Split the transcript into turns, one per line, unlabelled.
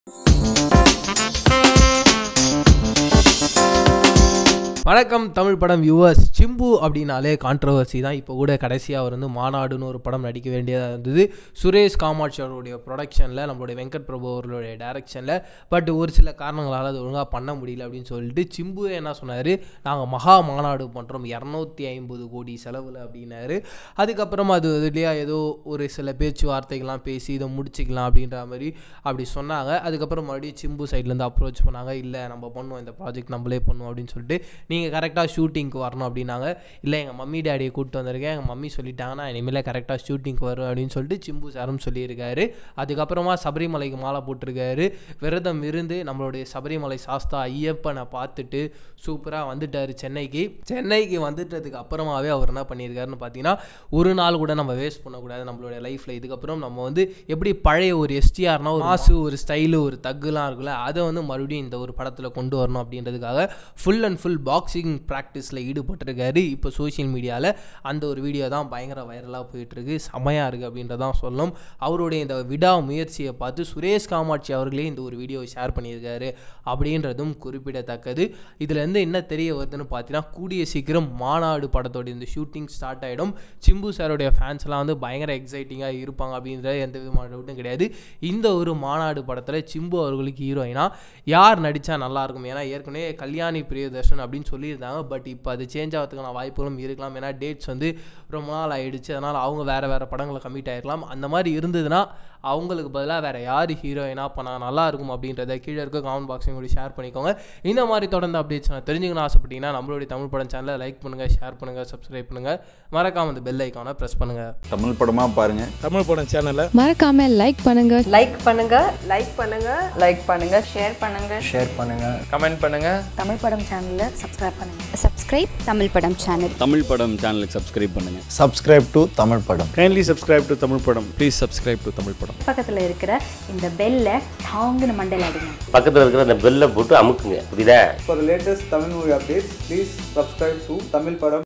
வணக்கம் தமிழ் படம் வியூவர்ஸ் சிம்பு அப்படின்னாலே கான்ட்ரவர்சி தான் இப்போ கூட கடைசியாக அவர் வந்து மாநாடுன்னு ஒரு படம் நடிக்க வேண்டியதாக இருந்தது சுரேஷ் காமாட்சி அவருடைய ப்ரொடக்ஷனில் நம்மளுடைய வெங்கட் பிரபு அவர்களுடைய டைரக்ஷனில் பட் ஒரு சில காரணங்களால் அது ஒழுங்காக பண்ண முடியல அப்படின்னு சொல்லிட்டு சிம்பு என்ன சொன்னார் நாங்கள் மகா மாநாடு பண்ணுறோம் இரநூத்தி ஐம்பது கோடி செலவில் அப்படின்னாரு அதுக்கப்புறமா அது இதுலேயே ஏதோ ஒரு சில பேச்சுவார்த்தைகள்லாம் பேசி இதை முடிச்சிக்கலாம் அப்படின்ற மாதிரி அப்படி சொன்னாங்க அதுக்கப்புறம் மறுபடியும் சிம்பு சைட்லேருந்து அப்ரோச் பண்ணாங்க இல்லை நம்ம பண்ணுவோம் இந்த ப்ராஜெக்ட் நம்மளே பண்ணுவோம் அப்படின்னு சொல்லிட்டு நீங்கள் கரெக்டாக ஷூட்டிங்க்கு வரணும் அப்படின்னாங்க இல்லை எங்கள் மம்மி டேடியை கூப்பிட்டு வந்திருக்கேன் எங்கள் மம்மி சொல்லிட்டாங்கன்னா இனிமேல் கரெக்டாக ஷூட்டிங்க்கு வரும் அப்படின்னு சொல்லிட்டு சிம்பு சாரும் சொல்லியிருக்காரு அதுக்கப்புறமா சபரிமலைக்கு மாலை போட்டிருக்காரு விரதம் இருந்து நம்மளுடைய சபரிமலை சாஸ்தா ஐயப்பனை பார்த்துட்டு சூப்பராக வந்துட்டார் சென்னைக்கு சென்னைக்கு வந்துட்டதுக்கு அப்புறமாவே அவர் என்ன பண்ணியிருக்காருன்னு பார்த்தீங்கன்னா ஒரு நாள் கூட நம்ம வேஸ்ட் பண்ணக்கூடாது நம்மளுடைய லைஃப்பில் இதுக்கப்புறம் நம்ம வந்து எப்படி பழைய ஒரு எஸ்டிஆர்னா ஒரு மாசு ஒரு ஸ்டைலு ஒரு தக்குலாம் இருக்குல்ல அதை வந்து மறுபடியும் இந்த ஒரு படத்தில் கொண்டு வரணும் அப்படின்றதுக்காக ஃபுல் அண்ட் ஃபுல் பாக்ஸிங் ப்ராக்டிஸில் ஈடுபட்டிருக்காரு இப்போ சோஷியல் மீடியாவில் அந்த ஒரு வீடியோ தான் பயங்கர வைரலாக போயிட்டுருக்கு செமையாக இருக்குது அப்படின்றதான் சொல்லணும் அவருடைய இந்த விடா முயற்சியை பார்த்து சுரேஷ் காமாட்சி அவர்களே இந்த ஒரு வீடியோவை ஷேர் பண்ணியிருக்காரு அப்படின்றதும் குறிப்பிடத்தக்கது இதுலேருந்து என்ன தெரிய வருதுன்னு பார்த்தீங்கன்னா கூடிய சீக்கிரம் மாநாடு படத்தோட இந்த ஷூட்டிங் ஸ்டார்ட் ஆகிடும் சிம்பு சாருடைய ஃபேன்ஸ்லாம் வந்து பயங்கர எக்ஸைட்டிங்காக இருப்பாங்க அப்படின்ற எந்த விதமான டவுட்டும் கிடையாது இந்த ஒரு மாநாடு படத்தில் சிம்பு அவர்களுக்கு ஹீரோயினா யார் நடித்தா நல்லாயிருக்கும் ஏன்னா ஏற்கனவே கல்யாணி பிரியதர்ஷன் அப்படின்னு சொல்லியிருந்தாங்க பட் இப்போ அது சேஞ்ச் ஆகிறதுக்கான வாய்ப்புகளும் இருக்கலாம் ஏன்னா டேட்ஸ் வந்து ரொம்ப நாள் ஆயிடுச்சு அதனால் அவங்க வேறு வேறு படங்களை கமிட் ஆகிருக்கலாம் அந்த மாதிரி இருந்ததுன்னா அவங்களுக்கு பதிலாக வேறு யார் ஹீரோயினாக பண்ணால் நல்லா இருக்கும் அப்படின்றத கீழே இருக்க காமெண்ட் பாக்ஸையும் கூட ஷேர் பண்ணிக்கோங்க இந்த மாதிரி தொடர்ந்து அப்டேட்ஸ் நான் தெரிஞ்சுக்கணும்னு ஆசைப்பட்டீங்கன்னா நம்மளுடைய தமிழ் படம் சேனலை லைக் பண்ணுங்கள் ஷேர் பண்ணுங்கள் சப்ஸ்கிரைப் பண்ணுங்கள் மறக்காம அந்த பெல் ஐக்கானை ப்ரெஸ் பண்ணுங்கள்
தமிழ் படமாக பாருங்கள்
தமிழ் படம் சேனலை
மறக்காம லைக் பண்ணுங்க
லைக் பண்ணுங்க லைக் பண்ணுங்க லைக் பண்ணுங்க ஷேர் பண்ணுங்க
ஷேர் பண்ணுங்க
கமெண்ட் பண்ணுங்க
தமிழ் படம் சேனலை சப்ஸ்கிரைப் பண்ணுங்க
சப்ஸ்கிரைப் தமிழ் படம் சேனல்
தமிழ் படம் சேனலுக்கு சப்ஸ்கிரைப் பண்ணுங்கள்
சப்ஸ்கிரைப் டு தமிழ் படம்
கைண்ட்லி சப்ஸ்கிரைப் டு தமிழ் படம்
ப்ளீஸ் சப்ஸ்கிரைப் டு தமிழ் படம்
பக்கத்தில் இருக்கிற இந்த பெல்லை டாங்குன்னு மண்டையில் அடிங்க
பக்கத்தில் இருக்கிற அந்த பெல்லை போட்டு அமுக்குங்க புரியுதா
For the latest Tamil movie updates, please subscribe to Tamil Padam